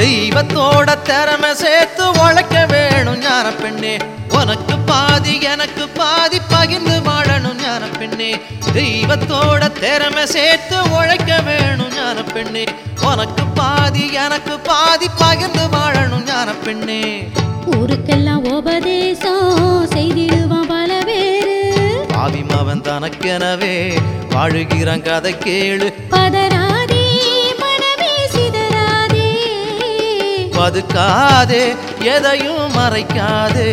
தெய்வத்தோட திறமை சேர்த்து உழைக்க வேணும் ஞான பெண்ணே உனக்கு பாதி எனக்கு பாதி பகிர்ந்து வாழணும் ஞான பெண்ணே தெய்வத்தோட திறமை சேர்த்து உழைக்க வேணும் ஞான பெண்ணே உனக்கு பாதி எனக்கு பாதி பகிர்ந்து வாழணும் ஞான பெண்ணே ஊருக்கெல்லாம் உபதேசம் செய்திடுவான் பல பேரு பாவிமவன் தனக்கெனவே வாழுகிறான் கதை கேளு பதறாதே மனமே சிதறாதே பதுக்காதே எதையும் மறைக்காதே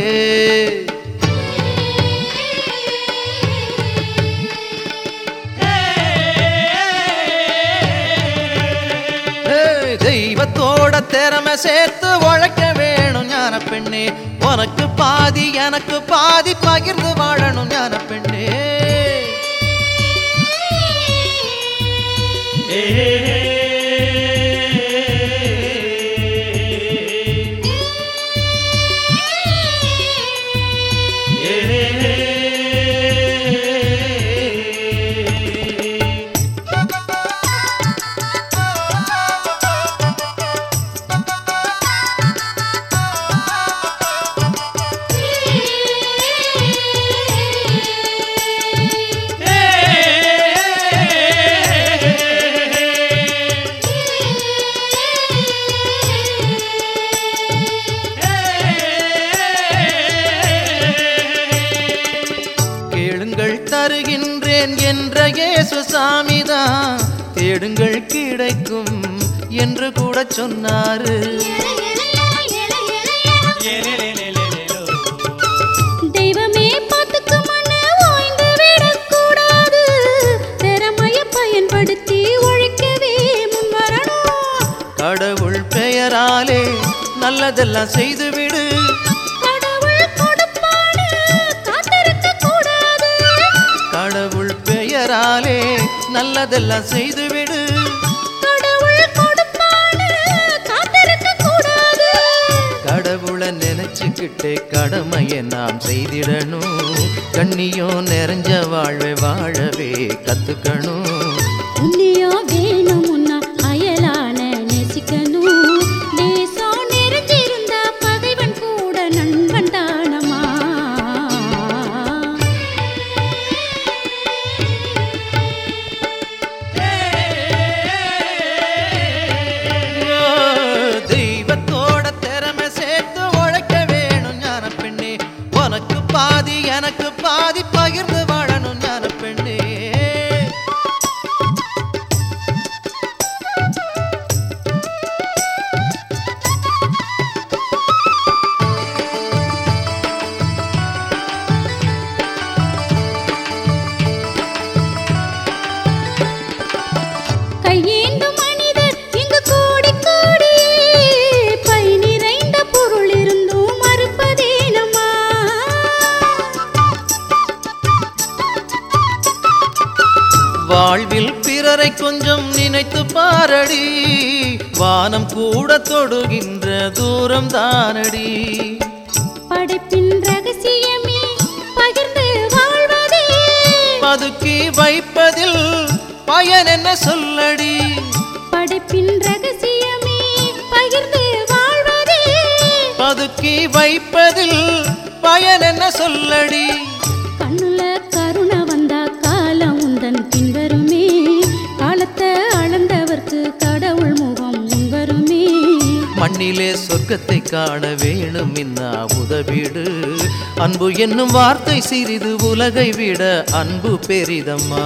ஏய், தெய்வத்தோட திறமை சேர்த்து உழைக்க வேணும் ஞான பெண்ணே உனக்கு பாதி எனக்கு பாதி பகிர்ந்து வாழணும் ஞான பெண்ணே கேளுங்கள் தருகின்றேன் என்ற இயேசு சாமிதான் தேடுங்கள் கிடைக்கும் என்று கூட சொன்னாரு தெய்வமே பார்த்துக்கு மண்ண ஓய்ந்து விடக்கூடாது திறமைய பயன்படுத்தி உழைக்கவே முன் வரணும் கடவுள் பெயராலே நல்லதெல்லாம் செய்துவிடு கடவுள் கொடுப்பாடு காத்திருக்க கூடாது கடவுள் பெயராலே நல்லதெல்லாம் செய்துவிடு கடவுள் கொடுப்பாடு காத்திருக்க கூடாது கடவுளை நினைச்சுக்கிட்டே கடமையை நாம் செய்திடணும் கண்ணியும் நிறைஞ்ச வாழ்வை வாழவே கத்துக்கணும் புண்ணியம் வேணும் முன்னா அயலான நேசிக்கணும் நேசம் நிறைஞ்சிருந்தா பகைவன் கூட நண்பன் தானமா தெய்வத்தோட திறமை சேர்த்து உழைக்க வேணும் ஞான பெண்ணே உனக்கு பாதி எனக்கு பாதி பகிர்ந்து வாழணும் ஞான பெண்ணே கையேந்தும் மனிதர் இங்கு கூடி கூடி பை நிறைந்த பொருள் இருந்தும் மறுப்பதேனம்மா வாழ்வில் பிறரை கொஞ்சம் நினைத்து பாரடி வானம் கூட தொடுகின்ற தூரம் தானடி படைப்பின் ரகசியமே பகிர்ந்து வாழ்வதே பதுக்கி வைப்பதில் பயன் என்ன சொல்லடி படைப்பின் ரகசியமே பகிர்ந்து வாழ்வதே பதுக்கி வைப்பதில் பயன் என்ன சொல்லடி கண்ணுல கருணை வந்தா காலம் உந்தன் பின்வருமே காலத்தை அளந்தவர்க்கு கடவுள் முகம் முன்வருமே மண்ணிலே சொர்க்கத்தை காண வேணும் இன்னா உதவிடு அன்பு என்னும் வார்த்தை சிறிது உலகை விட அன்பு பெரிதம்மா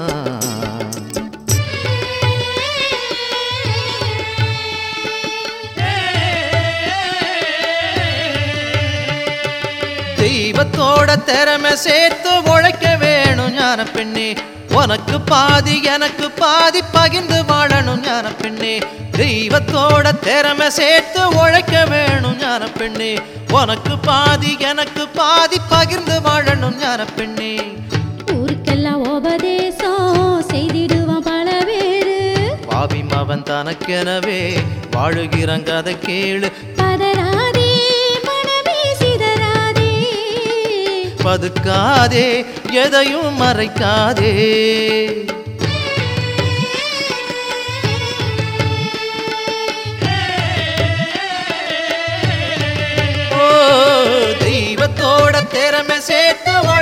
தெய்வத்தோட திறமை சேர்த்து உழைக்க வேணும் ஞான பெண்ணே உனக்கு பாதி எனக்கு பாதி பகிர்ந்து வாழணும் ஞான பெண்ணே தெய்வத்தோட திறமை சேர்த்து உழைக்க வேணும் ஞான பெண்ணே உனக்கு பாதி எனக்கு பாதி பகிர்ந்து வாழணும் ஞான பெண்ணே ஊருக்கெல்லாம் உபதேசம் செய்திடுவான் பல பேரு பாவி மவன் தனக்கெனவே வாழுகிறான் கதை கேளு பதறாதே மனமே சிதறாதே பதுக்காதே எதையும் மறைக்காதே திறமை சேர்த்து